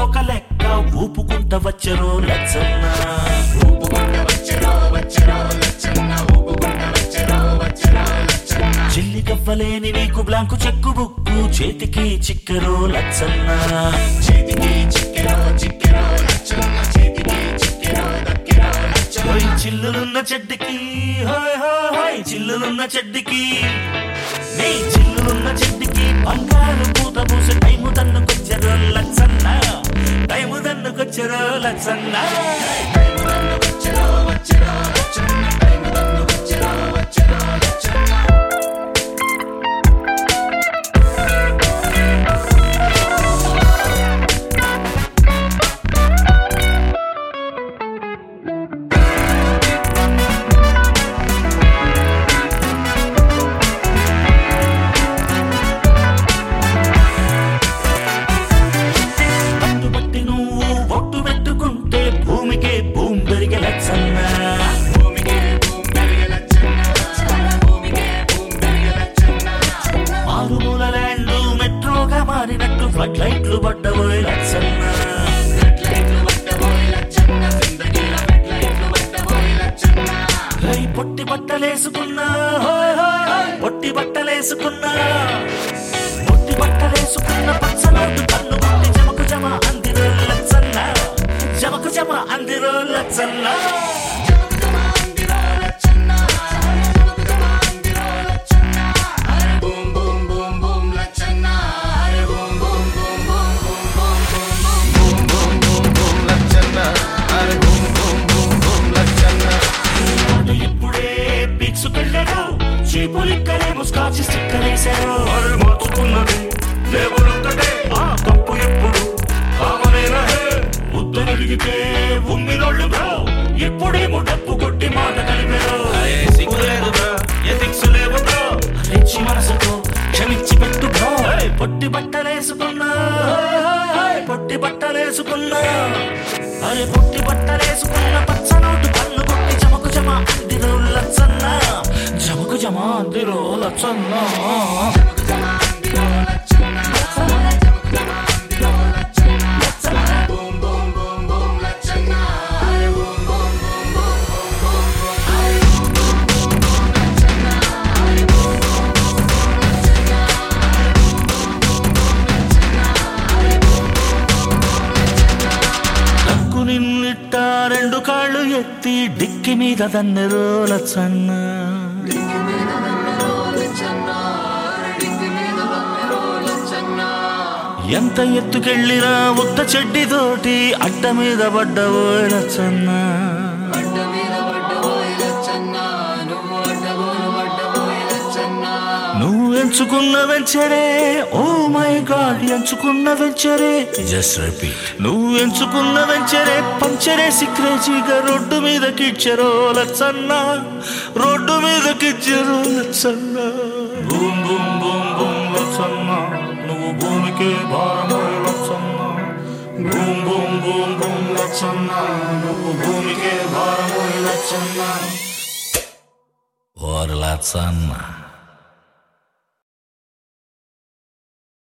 ఒక లెక్క ఊపుకుంట వచ్చరో లచ్చన్న చిల్లి కవ్వలేని నీకు బ్లాంకు చెక్కు బుక్కు చేతికి చిక్కరో లచ్చన్న హోయ్ చిల్లులున్న చెడ్డికి హోయ్ హోయ్ హోయ్ చిల్లులున్న చెడ్డికి నీ చిల్లులున్న చెడ్డికి బంగారు పూత పూసి టైము దన్నుకొచ్చరో లచ్చన్న టైము దన్నుకొచ్చరో లచ్చన్న పట్టుబట్టి నువ్వు ఒట్టు పెట్టుకుంటే భూమికే భూమి పెరిగే లచ్చన్న మారుమూల ల్యాండ్ మెట్రోగా మారినట్టు ఫ్లడ్ లైట్లు పడ్డబోయే లచ్చన్న హై, పొట్టి బట్టలేసుకున్నా హోయ్ హోయ్ హోయ్, పొట్టి బట్టలేసుకున్నా పొట్టి బట్టలేసుకున్న పచ్చనోటు కన్ను కొట్టి జమకు జమ అందిరో లచ్చన్న జమకు జమ అందిరో లచ్చన్న మాట ఇప్పుడే పిచ్చుకెళ్ళాడు చీపులిక్కలే ముస్కాచి స్టిక్కలేశారు అది మార్చుకున్నది దేవుడొక్కటే ఆ తప్పు ఎప్పుడు కామనేనా హే ఉద్దరడిగితే ఉమ్మినోళ్ళు బ్రో ఇప్పుడేమో డప్పు కొట్టి మాట కలిపారు సిగ్గులేదు బ్రో ఎథిక్స్ లేవు బ్రో రెచ్చి మనసుతో క్షమించి పెట్టు బ్రో పొట్టి బట్టలేసుకున్నా పొట్టి బట్టలేసుకున్నా అరే పొట్టి బట్టలేసుకున్న పచ్చనోటు కన్ను కొట్టి జమకు జమ అందిరో లచ్చన్న జమకు జమ అందిరో లచ్చన్న నక్కు నిన్నిట్ట రెండు కాళ్ళు ఎత్తి డిక్కి మీద దన్నెరో లచ్చన్న ఎంత ఎత్తుకెళ్ళినా ఉత్త చెడ్డితోటి అడ్డ మీద పడ్డవో లచ్చన్న నువ్వు ఎంచుకున్న వెంచరే ఓ మై గాడ్ ఎంచుకున్న వెంచరే జస్ట్ రిపీట్ నువ్వు ఎంచుకున్న వెంచరే పంచరేసి క్రేజీగా రోడ్డు మీద కిచ్చరో లచ్చన్న రోడ్డు మీద కిచ్చరో Lachanna boom boom boom boom Lachanna నువ్వు భూమికి భారమో లచ్చన్న boom boom boom boom Lachanna నువ్వు భూమికి భారమో లచ్చన్న ఓర్ లచ్చన్న